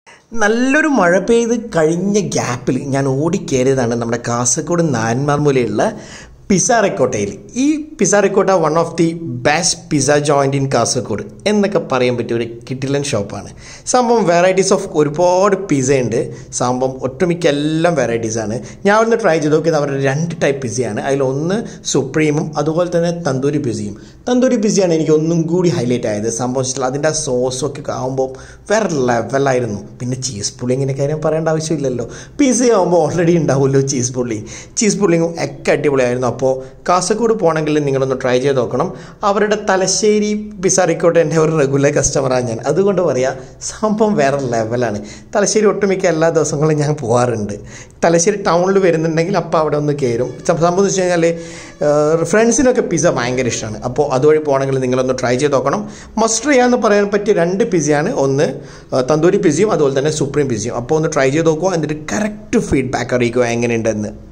നല്ലൊരു മഴ പെയ്ത് കഴിഞ്ഞ ഗ്യാപ്പിൽ ഞാൻ ഓടിക്കയറിയതാണ് നമ്മുടെ കാസർഗോഡ് നായന്മാർമൂലയുള്ള പിസ റിക്കോട്ടയിൽ ഈ pizza Ricotta one of the best pizza joint in Kasaragod എന്നൊക്കെ പറയാൻ പറ്റിയ ഒരു കിട്ടിലൻ ഷോപ്പാണ് സംഭവം വെറൈറ്റീസ് ഓഫ് ഒരുപാട് പിസ ഉണ്ട് സംഭവം ഒട്ടുമിക്ക എല്ലാം വെറൈറ്റീസാണ് ഞാൻ അവിടുന്ന് ട്രൈ ചെയ്ത് നോക്കിയത് അവരുടെ രണ്ട് ടൈപ്പ് പിസയാണ് അതിലൊന്ന് സുപ്രീമും അതുപോലെ തന്നെ തന്തൂരി പിസയും തന്തൂരി പിസയാണ് എനിക്ക് ഒന്നും കൂടി ഹൈലൈറ്റ് ആയത് സംഭവം വെച്ചാൽ അതിൻ്റെ ആ സോസും ഒക്കെ ആകുമ്പോൾ വേറെ ലെവലായിരുന്നു പിന്നെ ചീസ് പുള്ളിങ്ങിൻ്റെ കാര്യം പറയേണ്ട ആവശ്യമില്ലല്ലോ പിസ ആകുമ്പോൾ ഓൾറെഡി ഉണ്ടാവുമല്ലോ ചീസ് പുള്ളി ചീസ് പുള്ളിങ്ങും ഒക്കെ അടിപൊളിയായിരുന്നു അപ്പോൾ കാസർഗോഡ് പോകണമെങ്കിൽ നിങ്ങളൊന്ന് ട്രൈ ചെയ്ത് നോക്കണം അവരുടെ തലശ്ശേരി പിസാറിക്കോട്ടെ എൻ്റെ ഒരു റെഗുലർ കസ്റ്റമറാണ് ഞാൻ അതുകൊണ്ട് പറയാം സംഭവം വേറെ ലെവലാണ് തലശ്ശേരി ഒട്ടുമിക്ക എല്ലാ ദിവസങ്ങളും ഞാൻ പോകാറുണ്ട് തലശ്ശേരി ടൗണിൽ വരുന്നുണ്ടെങ്കിൽ അപ്പോൾ അവിടെ ഒന്ന് കയറും സംഭവം എന്ന് വെച്ച് കഴിഞ്ഞാൽ ഫ്രണ്ട്സിനൊക്കെ പിസ്സ ഭയങ്കര ഇഷ്ടമാണ് അപ്പോൾ അതുവഴി പോകണമെങ്കിൽ നിങ്ങളൊന്ന് ട്രൈ ചെയ്ത് നോക്കണം മസ്റ്റ് ചെയ്യാന്ന് പറയാൻ പറ്റിയ രണ്ട് പിസയാണ് ഒന്ന് തന്തൂരി പിസയും അതുപോലെ തന്നെ സുപ്രീം പിസയും അപ്പോൾ ഒന്ന് ട്രൈ ചെയ്ത് നോക്കുക എന്നിട്ട് കറക്റ്റ് ഫീഡ്ബാക്ക് അറിയിക്കുക എങ്ങനെയുണ്ടെന്ന്